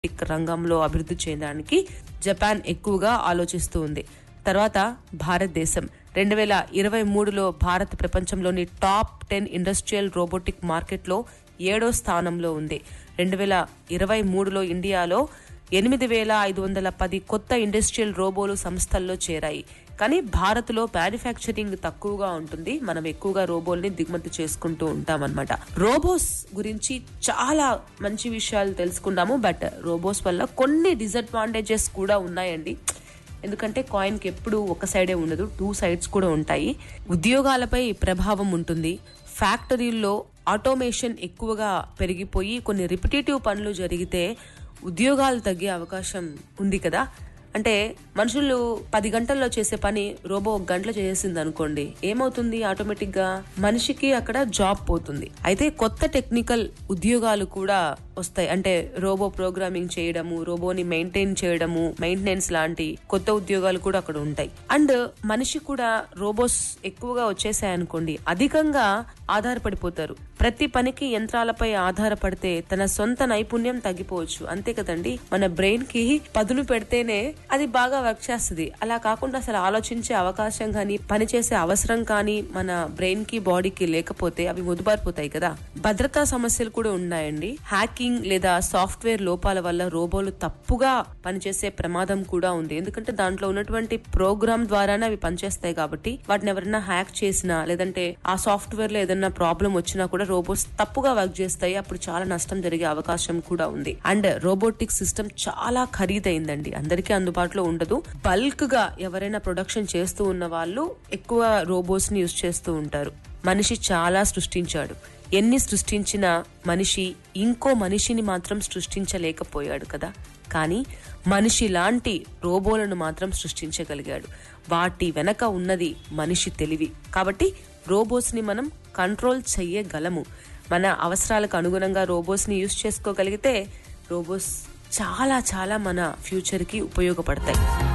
robotic రంగంలో అభివృద్ధి చేయడానికి జపాన్ ఎక్కువగా ఆలోచిస్తూ ఉంది తర్వాత భారతదేశం రెండు వేల ఇరవై మూడులో భారత్ ప్రపంచంలోని టాప్ టెన్ ఇండస్ట్రియల్ రోబోటిక్ మార్కెట్లో ఏడో స్థానంలో ఉంది రెండు వేల ఇరవై మూడులో ఇండియాలో ఎనిమిది వేల ఐదు వందల పది కొత్త ఇండస్ట్రియల్ రోబోలు సంస్థల్లో చేరాయి కానీ భారత్లో మ్యానుఫ్యాక్చరింగ్ తక్కువగా ఉంటుంది మనం ఎక్కువగా రోబోల్ని దిగుమతి చేసుకుంటూ ఉంటాం అనమాట రోబోస్ గురించి చాలా మంచి విషయాలు తెలుసుకున్నాము బట్ రోబోస్ వల్ల కొన్ని డిసడ్వాంటేజెస్ కూడా ఉన్నాయండి ఎందుకంటే కాయిన్ కి ఎప్పుడు ఒక సైడే ఉండదు టూ సైడ్స్ కూడా ఉంటాయి ఉద్యోగాలపై ప్రభావం ఉంటుంది ఫ్యాక్టరీల్లో ఆటోమేషన్ ఎక్కువగా పెరిగిపోయి కొన్ని రిపిటేటివ్ పనులు జరిగితే ఉద్యోగాలు తగ్గే అవకాశం ఉంది కదా అంటే మనుషులు పది గంటల్లో చేసే పని రోబో ఒక గంటలో చేసేసింది అనుకోండి ఏమవుతుంది ఆటోమేటిక్ గా మనిషికి అక్కడ జాబ్ పోతుంది అయితే కొత్త టెక్నికల్ ఉద్యోగాలు కూడా వస్తాయి అంటే రోబో ప్రోగ్రామింగ్ చేయడము రోబోని మెయింటైన్ చేయడము మెయింటెనెన్స్ లాంటి కొత్త ఉద్యోగాలు కూడా అక్కడ ఉంటాయి అండ్ మనిషి కూడా రోబోస్ ఎక్కువగా వచ్చేసాయి అనుకోండి అధికంగా ఆధారపడిపోతారు ప్రతి పనికి యంత్రాలపై ఆధారపడితే తన సొంత నైపుణ్యం తగ్గిపోవచ్చు అంతే కదండి మన బ్రెయిన్ కి పదును పెడితేనే అది బాగా వర్క్ చేస్తుంది అలా కాకుండా అసలు ఆలోచించే అవకాశం కానీ పని చేసే అవసరం కానీ మన బ్రెయిన్ కి బాడీకి లేకపోతే అవి ముదుబారిపోతాయి కదా భద్రతా సమస్యలు కూడా ఉన్నాయండి హ్యాకింగ్ లేదా సాఫ్ట్వేర్ లోపాల వల్ల రోబోలు తప్పుగా పనిచేసే ప్రమాదం కూడా ఉంది ఎందుకంటే దాంట్లో ఉన్నటువంటి ప్రోగ్రామ్ ద్వారానే అవి పనిచేస్తాయి కాబట్టి వాటిని ఎవరైనా హ్యాక్ చేసినా లేదంటే ఆ సాఫ్ట్వేర్ లో ఏదైనా ప్రాబ్లం వచ్చినా కూడా రోబోట్స్ తప్పుగా వర్క్ చేస్తాయి అప్పుడు చాలా నష్టం జరిగే అవకాశం కూడా ఉంది అండ్ రోబోటిక్ సిస్టమ్ చాలా ఖరీదైందండి అందరికీ అందుబాటులో ఉండదు బల్క్ గా ఎవరైనా ప్రొడక్షన్ చేస్తూ ఉన్న వాళ్ళు ఎక్కువ రోబోట్స్ ని యూజ్ చేస్తూ ఉంటారు మనిషి చాలా సృష్టించాడు ఎన్ని సృష్టించినా మనిషి ఇంకో మనిషిని మాత్రం సృష్టించలేకపోయాడు కదా కానీ మనిషి లాంటి రోబోలను మాత్రం సృష్టించగలిగాడు వాటి వెనక ఉన్నది మనిషి తెలివి కాబట్టి రోబోస్ ని మనం కంట్రోల్ చెయ్యగలము మన అవసరాలకు అనుగుణంగా రోబోస్ ని యూజ్ చేసుకోగలిగితే రోబోస్ చాలా చాలా మన ఫ్యూచర్ కి ఉపయోగపడతాయి